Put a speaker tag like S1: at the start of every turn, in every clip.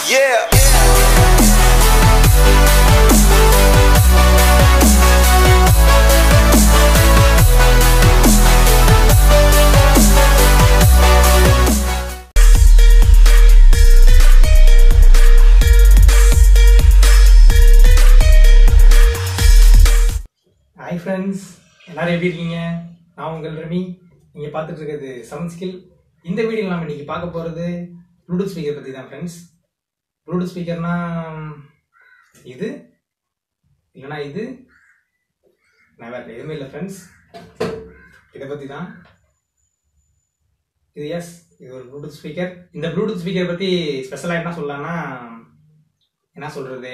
S1: Yeah.
S2: Hi friends எல்லாரும் எப்படி இருக்கீங்க நான் உங்கள் ரவி நீங்கள் பார்த்துட்டு இருக்கிறது செவன் ஸ்கில் இந்த வீடியோவில் நம்ம இன்னைக்கு பார்க்க போகிறது ப்ளூடூத் ஸ்பீக்கர் பற்றி தான் ஃப்ரெண்ட்ஸ் ப்ளூடூத் ஸ்பீக்கர்னா இது இல்லைனா இது நான் வேறு எதுவுமே இல்லை ஃப்ரெண்ட்ஸ் இதை பற்றி தான் இது எஸ் இது ஒரு ப்ளூடூத் ஸ்பீக்கர் இந்த ப்ளூடூத் ஸ்பீக்கர் பற்றி ஸ்பெஷலாக என்ன சொல்லலாம்னா என்ன சொல்கிறது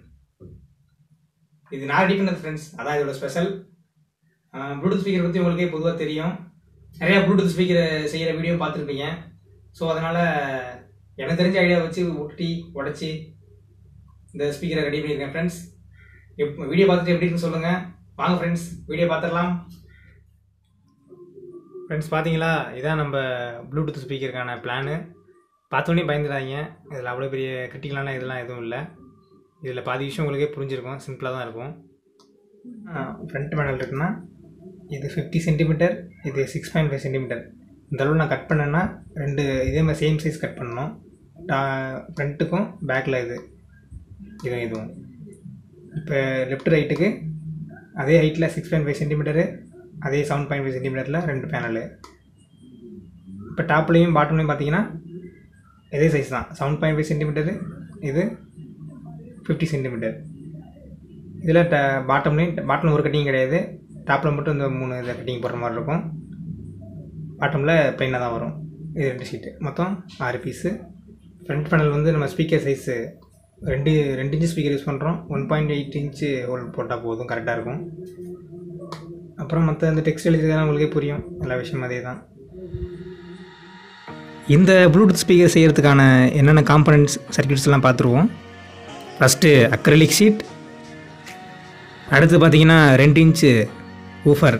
S2: இது நான் ரெடி பண்ணது ஃப்ரெண்ட்ஸ் அதான் இதோட ஸ்பெஷல் ப்ளூடூத் ஸ்பீக்கர் பற்றி உங்களுக்கே பொதுவாக தெரியும் நிறையா ப்ளூடூத் ஸ்பீக்கர் செய்கிற வீடியோ பார்த்துருப்பீங்க ஸோ அதனால் எனக்கு தெரிஞ்ச ஐடியா வச்சு ஒட்டி உடச்சி இந்த ஸ்பீக்கரை ரெடி பண்ணியிருக்கேன் ஃப்ரெண்ட்ஸ் எப் வீடியோ பார்த்துட்டு எப்படி இருக்குன்னு சொல்லுங்கள் வாங்க ஃப்ரெண்ட்ஸ் வீடியோ பார்த்துடலாம் ஃப்ரெண்ட்ஸ் பார்த்தீங்களா இதான் நம்ம ப்ளூடூத் ஸ்பீக்கருக்கான பிளானு பார்த்தோன்னே பயந்துடாதீங்க இதில் அவ்வளோ பெரிய கிரிட்டிக்கலான இதெல்லாம் எதுவும் இல்லை இதில் பாதி விஷயம் உங்களுக்கே புரிஞ்சிருக்கும் சிம்பிளாக தான் இருக்கும் ஃப்ரண்ட் பேனல் இருக்குன்னா இது ஃபிஃப்டி சென்டிமீட்டர் இது சிக்ஸ் பாயிண்ட் ஃபைவ் சென்டிமீட்டர் இந்த அளவு நான் கட் பண்ணேன்னா ரெண்டு இதே மாதிரி சேம் சைஸ் கட் பண்ணணும் ஃப்ரண்ட்டுக்கும் பேக்கில் இது இதுவும் இதுவும் இப்போ லெஃப்ட் ரைட்டுக்கு அதே ஹைட்டில் சிக்ஸ் பாயிண்ட் ஃபைவ் சென்டிமீட்டரு அதே செவன் பாயிண்ட் ஃபைவ் சென்டிமீட்டரில் ரெண்டு பேனலு இப்போ டாப்லேயும் பாட்டம்லேயும் பார்த்தீங்கன்னா இதே சைஸ் தான் செவன் பாயிண்ட் ஃபைவ் சென்டிமீட்டரு இது ஃபிஃப்டி சென்டிமீட்டர் இதில் ட பாட்டம்லேயும் பாட்டம் ஒரு கட்டிங் கிடையாது டாப்பில் மட்டும் இந்த மூணு இதை கட்டிங் போடுற மாதிரி இருக்கும் பாட்டமில் ப்ளைனாக தான் வரும் இது ரெண்டு ஷீட்டு மொத்தம் ஆறு பீஸு ஃப்ரண்ட் பேனல் வந்து நம்ம ஸ்பீக்கர் சைஸு ரெண்டு ரெண்டு இன்ச்சு ஸ்பீக்கர் யூஸ் பண்ணுறோம் one point eight inch hole போட்டால் போதும் கரெக்டாக இருக்கும் அப்புறம் மற்ற இந்த டெக்ஸ்ட் எழுதிதான் உங்களுக்கே புரியும் எல்லா விஷயமும் அதே தான் இந்த ப்ளூடூத் ஸ்பீக்கர் செய்கிறதுக்கான என்னென்ன காம்பனன்ட்ஸ் சர்க்கியூட்ஸ் எல்லாம் பார்த்துருவோம் ஃபஸ்ட்டு அக்ரலிக் ஷீட் அடுத்து பார்த்தீங்கன்னா ரெண்டு இன்ச்சு ஊஃபர்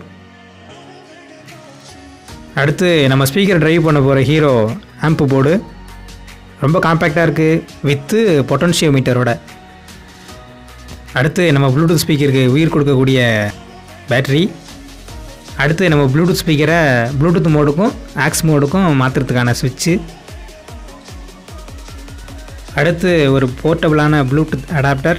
S2: அடுத்து நம்ம ஸ்பீக்கர் ட்ரைவ் பண்ண போகிற ஹீரோ ஆம்ப் போர்டு ரொம்ப காம்பேக்டாக இருக்குது வித்து பொட்டன்ஷியோமீட்டரோட அடுத்து நம்ம ப்ளூடூத் ஸ்பீக்கருக்கு உயிர் கொடுக்கக்கூடிய பேட்ரி அடுத்து நம்ம ப்ளூடூத் ஸ்பீக்கரை ப்ளூடூத் மோடுக்கும் ஆக்ஸ் மோடுக்கும் மாற்றுறதுக்கான சுவிட்சு அடுத்து ஒரு போர்ட்டபிளான ப்ளூடூத் அடாப்டர்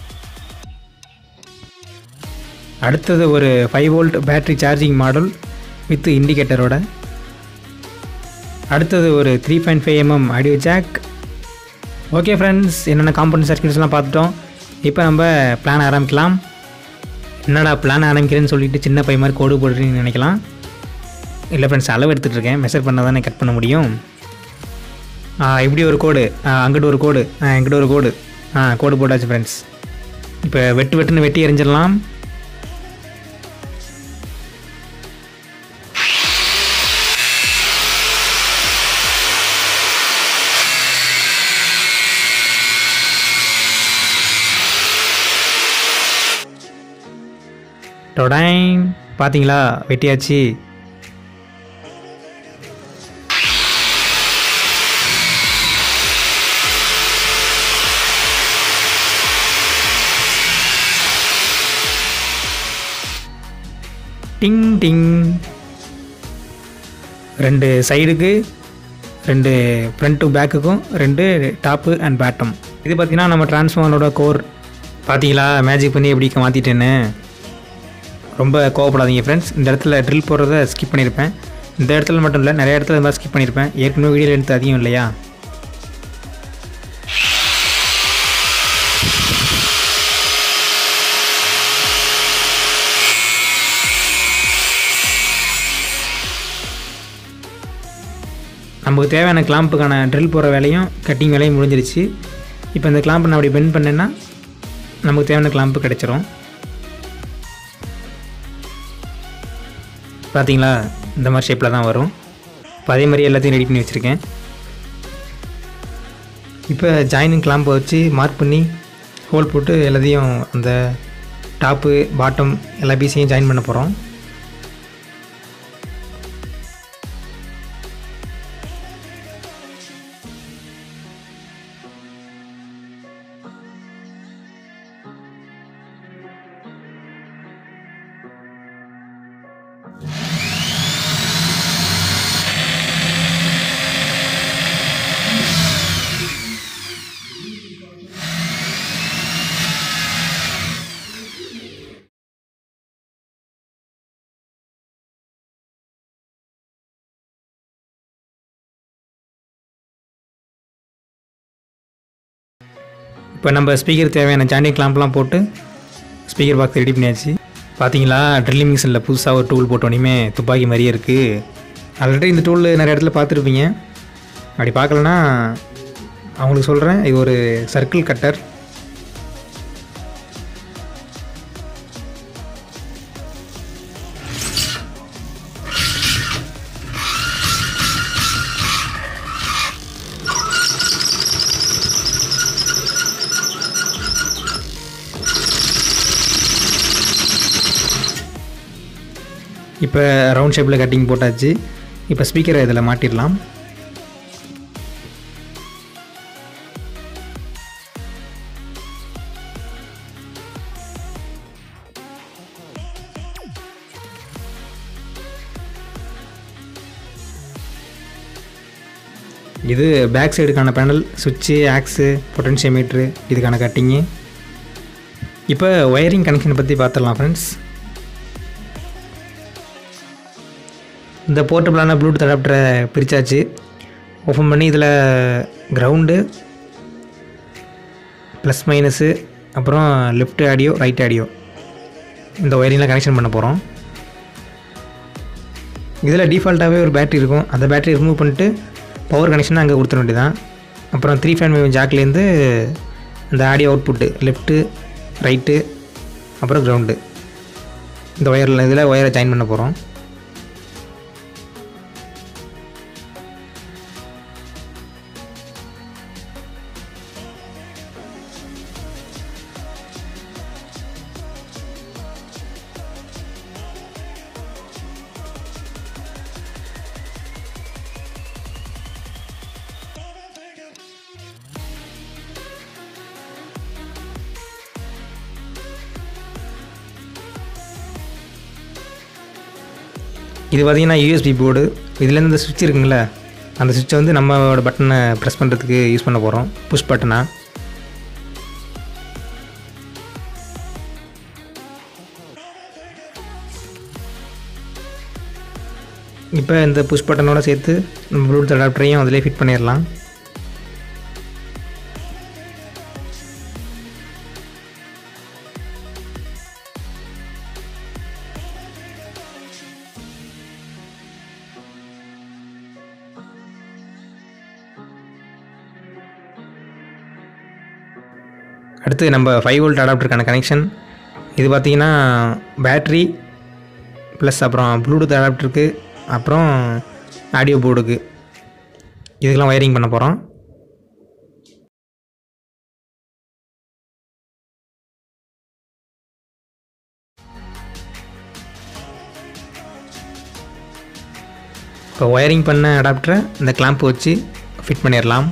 S2: அடுத்தது ஒரு five volt battery charging model with இண்டிகேட்டரோட அடுத்தது ஒரு three point five MM audio jack okay friends என்னென்ன காம்பவுண்ட் சர்க்கியூட்ஸ்லாம் பார்த்துட்டோம் இப்போ நம்ம பிளான் ஆரம்பிக்கலாம் என்னடா பிளான் ஆரம்பிக்கிறேன்னு சொல்லிட்டு சின்ன பையன் மாதிரி கோடு போடுறீங்கன்னு நினைக்கலாம் இல்லை ஃப்ரெண்ட்ஸ் அளவு எடுத்துகிட்டு இருக்கேன் மெஷர் பண்ணால் தானே கட் பண்ண முடியும் ஆ இப்படி ஒரு கோடு ஆ அங்கிட்டு ஒரு கோடு ஆ இங்கிட்ட ஒரு கோடு ஆ கோடு போட்டாச்சு ஃப்ரெண்ட்ஸ் இப்போ வெட்டு வெட்டுன்னு வெட்டி எறிஞ்சிடலாம் டொடைன் பார்த்தீங்களா வெட்டியாச்சு டிங் டிங் ரெண்டு சைடுக்கு ரெண்டு ஃப்ரண்ட் டு பேக்குக்கும் ரெண்டு டாப்பு அண்ட் பேட்டம் இது பார்த்தீங்கன்னா நம்ம டிரான்ஸ்ஃபார்மரோட கோர் பார்த்தீங்களா மேஜிக் பண்ணி எப்படி மாற்றிட்டேன்னு ரொம்ப கோவப்படாதீங்க ஃப்ரெண்ட்ஸ் இந்த இடத்துல ட்ரில் போடுறத ஸ்கிப் பண்ணியிருப்பேன் இந்த இடத்துல மட்டும் இல்லை நிறைய இடத்துல மாதிரி ஸ்கிப் பண்ணியிருப்பேன் ஏற்கனவே வீடியோ எடுத்து அதிகம் இல்லையா நமக்கு தேவையான கிளாம்புக்கான ட்ரில் போகிற வேலையும் கட்டிங் வேலையும் முடிஞ்சிருச்சு இப்போ இந்த கிளாம்பை நான் அப்படி பெண்ட் பண்ணேன்னா நமக்கு தேவையான கிளாம்பு கிடச்சிரும் பார்த்தீங்களா இந்த மாதிரி ஷேப்பில் தான் வரும் இப்போ அதே மாதிரி எல்லாத்தையும் ரெடி பண்ணி வச்சுருக்கேன் இப்போ ஜாயினிங் கிளாம்பை வச்சு மார்க் பண்ணி ஹோல் போட்டு எல்லாத்தையும் அந்த டாப்பு பாட்டம் எல்லா பீஸையும் ஜாயின் பண்ண போகிறோம் இப்போ நம்ம ஸ்பீக்கர் தேவையான ஜாயிண்டிங் கிளாம்ப்லாம் போட்டு ஸ்பீக்கர் பாக்ஸ் ரெடி பண்ணியாச்சு பார்த்தீங்களா ட்ரில்லிங் மிஷினில் புதுசாக ஒரு டூல் போட்டோன்னே துப்பாக்கி மாதிரியே இருக்குது ஆல்ரெடி இந்த டூல் நிறைய இடத்துல பார்த்துருப்பீங்க அப்படி பார்க்கலன்னா அவங்களுக்கு சொல்கிறேன் இது ஒரு சர்க்கிள் கட்டர் இப்போ ரவுண்ட் ஷேப்பில் கட்டிங் போட்டாச்சு இப்போ ஸ்பீக்கரை இதில் மாட்டிடலாம் இது பேக் சைடுக்கான பேனல் சுவிட்சு ஆக்ஸு பொட்டன்ஷியோமீட்ரு இதுக்கான கட்டிங்கு இப்போ ஒயரிங் கனெக்ஷனை பற்றி பார்த்துடலாம் ஃப்ரெண்ட்ஸ் இந்த போர்ட்டபிளான ப்ளூடூத் அடாப்டரை பிரித்தாச்சு ஓப்பன் பண்ணி இதில் கிரவுண்டு ப்ளஸ் மைனஸு அப்புறம் லெஃப்ட் ஆடியோ ரைட் ஆடியோ இந்த ஒயரிங்லாம் கனெக்ஷன் பண்ண போகிறோம் இதில் டிஃபால்ட்டாகவே ஒரு பேட்டரி இருக்கும் அந்த பேட்டரி ரிமூவ் பண்ணிட்டு பவர் கனெக்ஷன் அங்கே கொடுத்துட வேண்டியதான் அப்புறம் த்ரீ ஃபேன் வேவ் ஜாக்லேருந்து இந்த ஆடியோ அவுட்புட்டு லெஃப்ட்டு ரைட்டு அப்புறம் கிரவுண்டு இந்த ஒயரில் இதில் ஒயரை ஜாயின் பண்ண போகிறோம் இது பார்த்தீங்கன்னா யூஎஸ்பி போர்டு இதுலேருந்து இந்த சுவிட்ச் இருக்குங்களே அந்த சுவிட்சை வந்து நம்மளோட பட்டனை ப்ரெஸ் பண்ணுறதுக்கு யூஸ் பண்ண போகிறோம் புஷ் பட்டனா இப்போ இந்த புஷ் பட்டனோட சேர்த்து நம்ம ப்ளூடூத் அடாப்டரையும் அதிலே ஃபிட் பண்ணிடலாம் அடுத்து நம்ம ஃபைவ் வோல்ட் அடாப்டருக்கான கனெக்ஷன் இது பார்த்தீங்கன்னா பேட்ரி ப்ளஸ் அப்புறம் ப்ளூடூத் அடாப்டருக்கு அப்புறம் ஆடியோ போர்டுக்கு இதுக்கெல்லாம் ஒயரிங் பண்ண போகிறோம் இப்போ ஒயரிங் பண்ண அடாப்டரை இந்த கிளாம்ப் வச்சு ஃபிட் பண்ணிடலாம்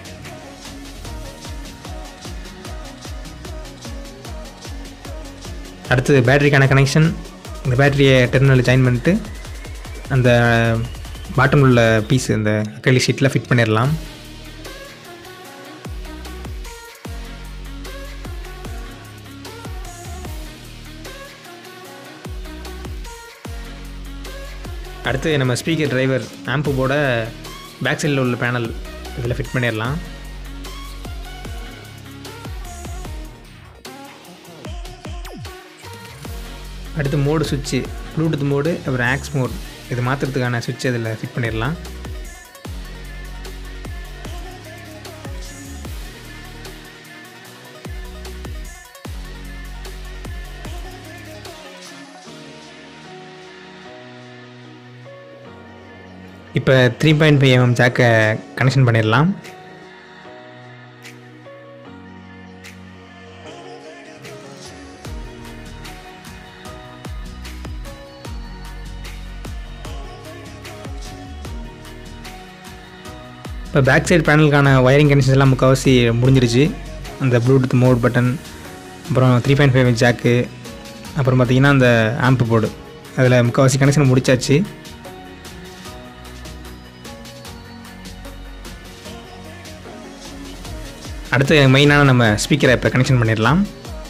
S2: அடுத்து பேட்டரிக்கான கனெக்ஷன் இந்த பேட்டரியை டெர்மினலில் ஜாயின் பண்ணிட்டு அந்த பாட்டம் உள்ள பீஸ் இந்த அக்கலி ஷீட்டில் ஃபிட் பண்ணிடலாம் அடுத்து நம்ம ஸ்பீக்கர் டிரைவர் ஆம்பு போட பேக் சைடில் உள்ள பேனல் இதில் ஃபிட் பண்ணிடலாம் அடுத்து மோடு சுவிட்சு ப்ளூடூத் மோடு அப்புறம் ஆக்ஸ் மோட் இது மாற்றுறதுக்கான சுவிட்ச் இதில் ஃபிட் பண்ணிடலாம் இப்போ த்ரீ பாயிண்ட் ஃபைவ் எம்எம் ஜாக்கை கனெக்ஷன் பண்ணிடலாம் இப்போ பேக் சைடு பேனலுக்கான ஒயரிங் கனெக்ஷன்ஸ் எல்லாம் முக்கால்வாசி முடிஞ்சிருச்சு அந்த ப்ளூடூத் மோட் பட்டன் அப்புறம் த்ரீ பாயிண்ட் ஃபைவ் ஜாக்கு அப்புறம் பார்த்தீங்கன்னா அந்த ஆம்ப் போர்டு அதில் முக்கால்வாசி கனெக்ஷன் முடிச்சாச்சு அடுத்து மெயினான நம்ம ஸ்பீக்கரை இப்போ கனெக்ஷன் பண்ணிடலாம்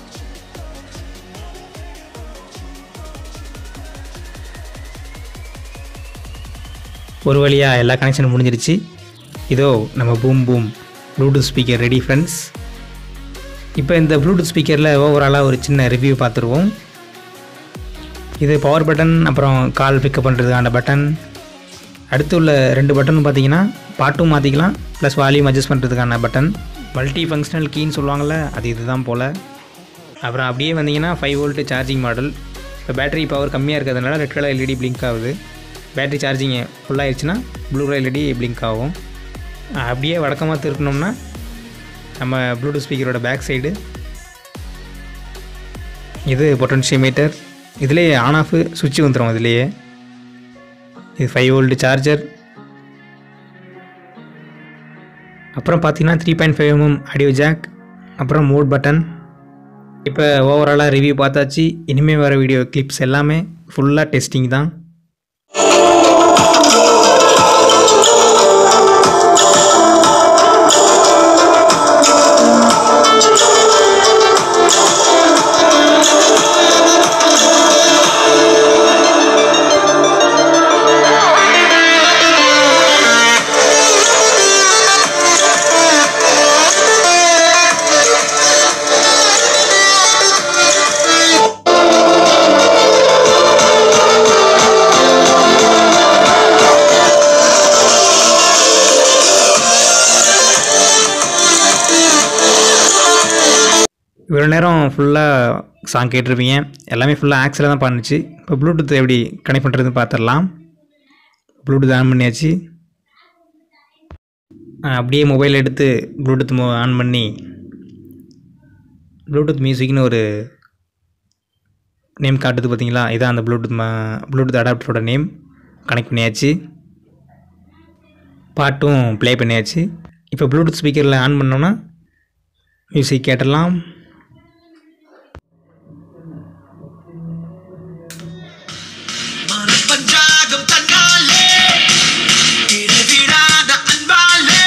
S2: ஒரு வழியாக எல்லா கனெக்ஷனும் முடிஞ்சிருச்சு இதோ நம்ம boom boom Bluetooth speaker ready friends இப்போ இந்த ப்ளூடூத் ஸ்பீக்கரில் ஓவராலாக ஒரு சின்ன ரிவ்யூ பார்த்துருவோம் இது பவர் பட்டன் அப்புறம் கால் பிக்கப் பண்ணுறதுக்கான பட்டன் அடுத்து உள்ள ரெண்டு பட்டனும் பார்த்தீங்கன்னா பாட்டும் மாற்றிக்கலாம் ப்ளஸ் வால்யூம் அட்ஜஸ்ட் பண்ணுறதுக்கான பட்டன் மல்டி ஃபங்க்ஷனல் கீன்னு சொல்லுவாங்கள்ல அது இதுதான் போல் அப்புறம் அப்படியே வந்தீங்கன்னா ஃபைவ் வோல்ட் சார்ஜிங் மாடல் இப்போ பேட்டரி பவர் கம்மியாக இருக்கிறதுனால ரெட் கலர் எல்இடி பிளிங்க் ஆகுது பேட்டரி சார்ஜிங் ஃபுல்லாகிடுச்சுன்னா ப்ளூ கலர் எல்இடி பிளிங்க் ஆகும் அப்படியே வழக்கமாக திருப்பினோம்னா நம்ம ப்ளூடூத் ஸ்பீக்கரோட பேக் சைடு இது பொட்டன்ஷியோமீட்டர் இதுலேயே ஆன் ஆஃப் சுவிட்ச் வந்துடும் இதுலேயே இது ஃபைவ் வோல்ட் சார்ஜர் அப்புறம் பார்த்தீங்கன்னா three point five MM audio jack அப்புறம் மோட் பட்டன் இப்போ ஓவராலாக ரிவ்யூ பார்த்தாச்சு இனிமேல் வர வீடியோ கிளிப்ஸ் எல்லாமே ஃபுல்லாக டெஸ்டிங் தான் இவ்வளோ நேரம் ஃபுல்லாக சாங் கேட்டிருப்பீங்க எல்லாமே ஃபுல்லாக ஆக்ஸில் தான் பண்ணுச்சு இப்போ ப்ளூடூத் எப்படி கனெக்ட் பண்ணுறதுன்னு பார்த்துடலாம் ப்ளூடூத் ஆன் பண்ணியாச்சு ஆ, அப்படியே மொபைல் எடுத்து ப்ளூடூத் மோ ஆன் பண்ணி ப்ளூடூத் மியூசிக்னு ஒரு நேம் காட்டுது பார்த்தீங்களா இதான் அந்த ப்ளூடூத் ப்ளூடூத் அடாப்டரோட நேம் கனெக்ட் பண்ணியாச்சு பாட்டும் ப்ளே பண்ணியாச்சு இப்போ ப்ளூடூத் ஸ்பீக்கரில் ஆன் பண்ணோன்னா மியூசிக் கேட்டலாம்
S1: மனப்பஞ்சாகம் தன்னாலே இடைவிடாத அன்பாலே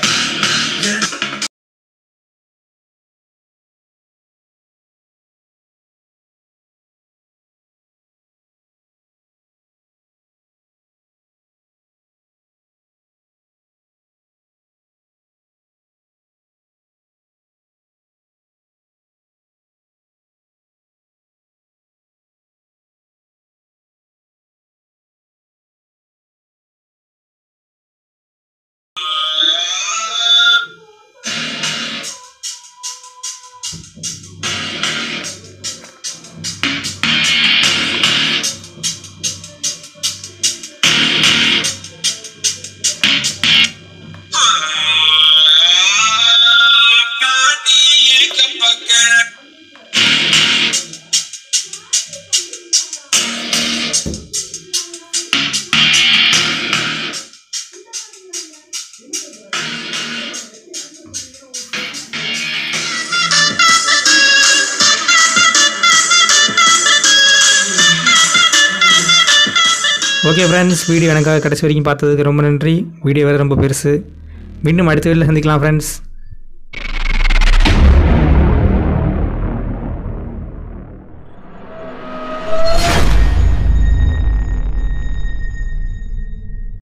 S1: காட்டியே கம்பக்கட
S2: ஓகே ஃப்ரெண்ட்ஸ் வீடியோ எனக்காக கடைசி வரைக்கும் பார்த்ததுக்கு ரொம்ப நன்றி வீடியோ வேறு ரொம்ப பெருசு மீண்டும் அடுத்த வீடியோவில் சந்திக்கலாம் ஃப்ரெண்ட்ஸ்